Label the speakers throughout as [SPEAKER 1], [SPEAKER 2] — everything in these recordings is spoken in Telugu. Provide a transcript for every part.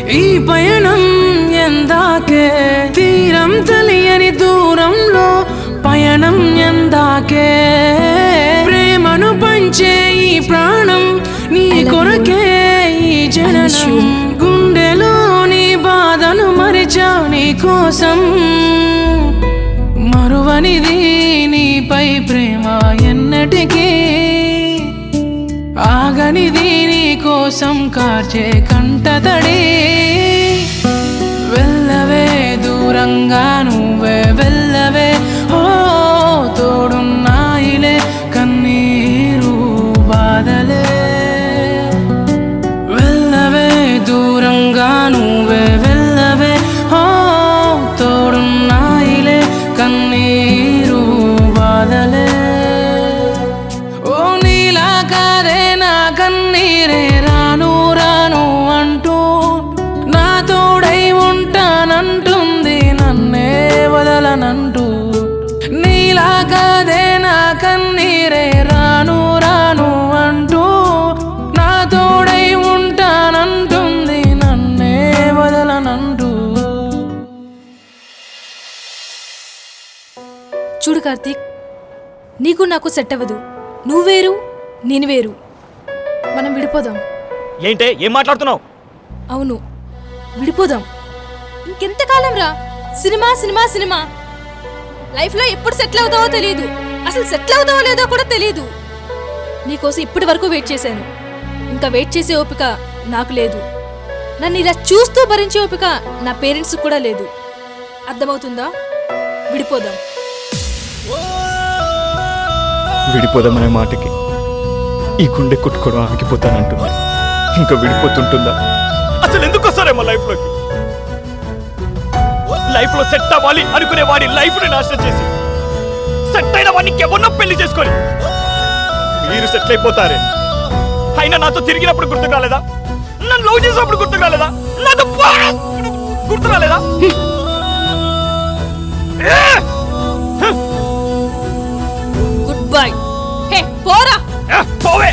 [SPEAKER 1] ఈ పయనం ఎందాకే తీరం తెలియని దూరంలో పయనం ఎందాకే ప్రేమను పంచే ఈ ప్రాణం నీ కొరకే ఈ జననం గుండెలోని బాధను మరిచా నీ కోసం మరువనిది నీపై ప్రేమ ఎన్నటికీ ఆగనిది నీ కోసం కార్చే కంటతడి వెళ్ళవే దూరంగా నువ్వే వెళ్ళవే ఓ తోడున్నాయిలే కన్నీరు బాధలే వెళ్ళవే దూరంగా నువ్వే వెళ్ళవే ఓ తోడున్నాయిలే కన్నీరు బాధలే ఓ నీలా కాదే నా కన్నీరే రాను రాను అంటూ నా తోడై ఉంటానంటుంది నన్నే వదలనంటూ నీలా కాదే నా కన్నీరే రాను రాను అంటూ నా తోడై ఉంటానంటుంది నన్నే వదలనంటూ
[SPEAKER 2] చూడు కార్తీక్ నీకు నాకు సెట్ అవ్వదు నువ్వు వేరు నేను వేరు మనం విడిపోదాం
[SPEAKER 3] ఏంటే ఏం మాట్లాడుతున్నావు
[SPEAKER 2] అవును విడిపోదాం ఇంకెంతకాలం రా సినిమా సినిమా సినిమా లైఫ్లో ఎప్పుడు సెటిల్ అవుతావో తెలియదు అసలు సెటిల్ అవుతావో లేదో కూడా తెలియదు నీకోసం ఇప్పటి వరకు వెయిట్ చేశాను ఇంకా వెయిట్ చేసే ఓపిక నాకు లేదు నన్ను ఇలా చూస్తూ భరించే ఓపిక నా పేరెంట్స్ కూడా లేదు అర్థమవుతుందా విడిపోదాం
[SPEAKER 3] విడిపోదామనే మాటకి ఈ గుండె కొట్టుకోవడం ఆగిపోతానంటుంది ఇంకా విడిపోతుంటుందా అసలు ఎందుకు వస్తారేమో లైఫ్ లోకి లైఫ్ లో సెట్ అవ్వాలి అనుకునే వాడి లైఫ్ ని నాశనం చేసి సెట్ అయిన వాడిని ఎవరినో పెళ్లి చేసుకొని మీరు సెటిల్ అయిపోతారే అయినా నాతో తిరిగినప్పుడు గుర్తు రాలేదా నన్ను లవ్ చేసినప్పుడు గుర్తు రాలేదా నాతో పా- గుర్తు రాలేదా ఏ!
[SPEAKER 2] గుడ్ బై హే పోరా
[SPEAKER 3] ఏ, పోవే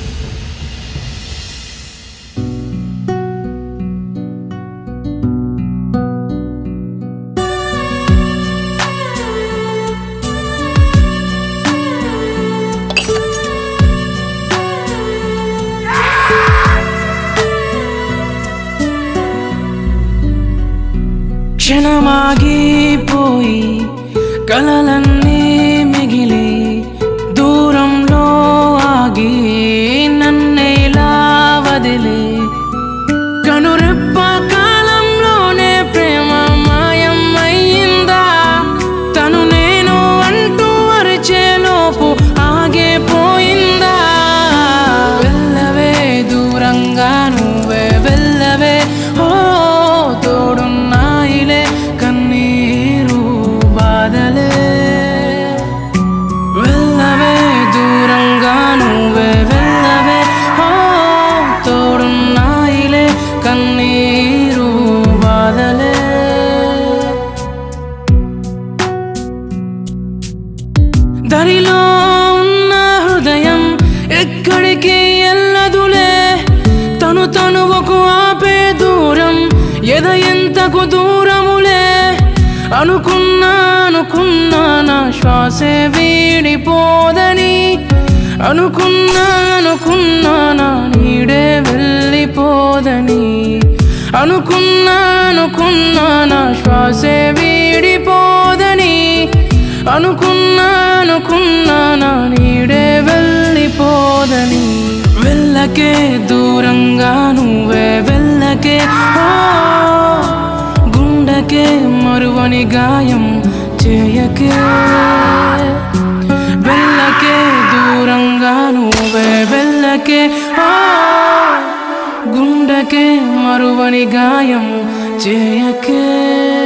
[SPEAKER 1] క్షణమాగిపోయి కలలన్నీ మిగిలి దూరంలో ఆగి నన్నేలా వదిలి కనురెప్ప కాలంలోనే ప్రేమ మాయం అయ్యిందా తను నేను అంటూ అరిచేలోపు ఆగే పోయిందా వెళ్ళవే దూరంగా నువ్వే వెళ్ళవే ఓ తోడున్నాయిలే కన్నీరు బాధలే వెళ్ళవే దూరంగా నువ్వే వెళ్ళవే ఓ తోడున్నాయిలే కన్నీరు బాధలే దరిలో ఉన్న హృదయం ఎక్కడికి ఎల్లదులే తను తనువకు ఆపే దూరం ఎద ఎంతకు దూరములే అనుకున్నా అనుకున్నా నా శ్వాసే వీడిపోదని అనుకున్నా అనుకున్నా నా నీడే వెళ్ళిపోదని అనుకున్నా అనుకున్నా నా శ్వాసే వీడిపోదని అనుకున్నా అనుకున్నా నా నీడే వెళ్ళిపోదని వెళ్ళకే దూరంగా నువ్వే వెళ్ళకే ఓ గుండెకే మరువని గాయం చేయకే వెళ్ళకే దూరంగా నువ్వే వెళ్ళకే ఓ గుండెకే మరువని గాయం చేయకే